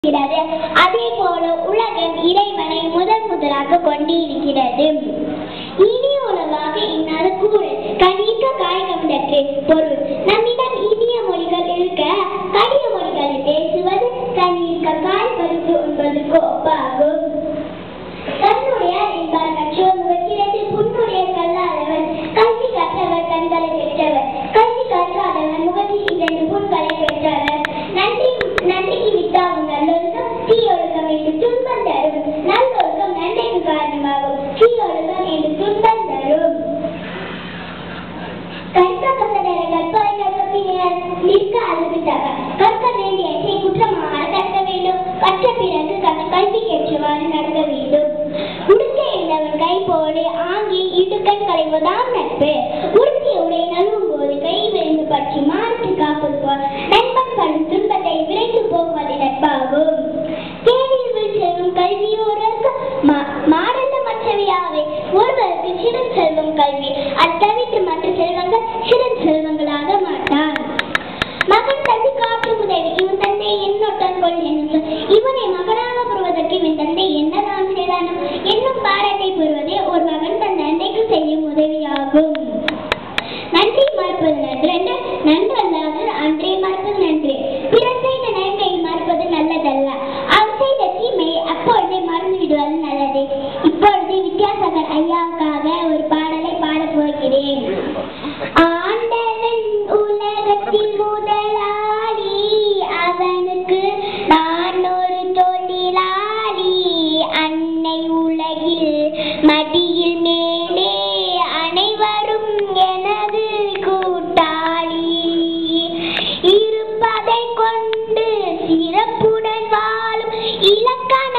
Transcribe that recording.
இருக்கிறது அதே போல உலகம் இறைவனை முதல் முதலாக கொண்டிருக்கிறது இனிய உலகாக இன்னாத கூறல் கணிக்க காய்கமிடற்கு பொருள் நம்மிடம் இனிய மொழிகள் இருக்க கடிய மொழிகளை பேசுவது கணிக்க காய் பறித்து உண்பதற்கு ஒப்பாகும் தன்னுடைய என்பார் கற்றோர் முகத்திரண்டு புன்னுடைய கல்லாதவன் கல்வி கற்றவர் கண்களை பெற்றவர் கல்வி கற்காதவன் முகத்தில் இரண்டு புண்களை பெற்றவர் நன்றி நன்றிக்கு வித்தாகும் நல்லொழுக்கம் தீயொழுக்கம் என்று துன்பம் தரும் நல்லொழுக்கம் நன்மைக்கு காரணமாகும் தீயொழுக்கம் என்று துன்பம் தரும் கற்க கசடர கற்பவை கற்க பின்னர் நிற்க அழுதுட்டவர் கற்க வேண்டியதை குற்றமாக கற்க வேண்டும் கற்ற பிறகு கற்ற கல்வி ஏற்றவாறு நடக்க வேண்டும் உடுக்க என்றவன் கை போடு ஆங்கி இடுக்கண் களைவதாம் நட்பு உடுத்திய உடை நழுவும் போது கை விழுந்து பற்றி மாற்றி காப்பது போல் நண்பன் படும் துன்பத்தை விரைந்து போக்குவது நட்பாகும் கேள்வியில் செல்வம் கல்வியோருக்கு மாறந்த மற்றவையாவை ஒருவருக்கு சிறு செல்வம் கல்வி அத்தவிட்டு மற்ற செல்வங்கள் சிறு செல்வங்களாக மாட்டான் மகன் தந்தை காட்டும் உதவி இவன் தந்தை என்னொட்டான் கொள் என்னும் இவனை மகனாக பெறுவதற்கு இவன் தந்தை என்னதான் செய்தானோ என்னும் பாராட்டை பெறுவதே ஒரு மகன் தன் தந்தைக்கு செய்யும் உதவியாகும் நன்றி மறுப்பது நன்றன்று நன்றல்லாது அன்றே மறுப்பது நன்று பிறர் செய்த நன்மை மறுப்பது நல்லதல்ல அவர் செய்த தீமை அப்பொழுதே மறந்து விடுவது நல்லது இப்பொழுது வித்யாசாகர் ஐயாவுக்காக ஒரு பாடலை பாடப் போகிறேன் ஆண்டவன் உலகத்தின் முதலாளி அவனுக்கு நான் ஒரு தொழிலாளி அன்னை உலகில் மடியில் மேலே அனைவரும் எனது கூட்டாளி இருப்பதை கொண்டு சிறப்புடன் வாழும் இலக்கண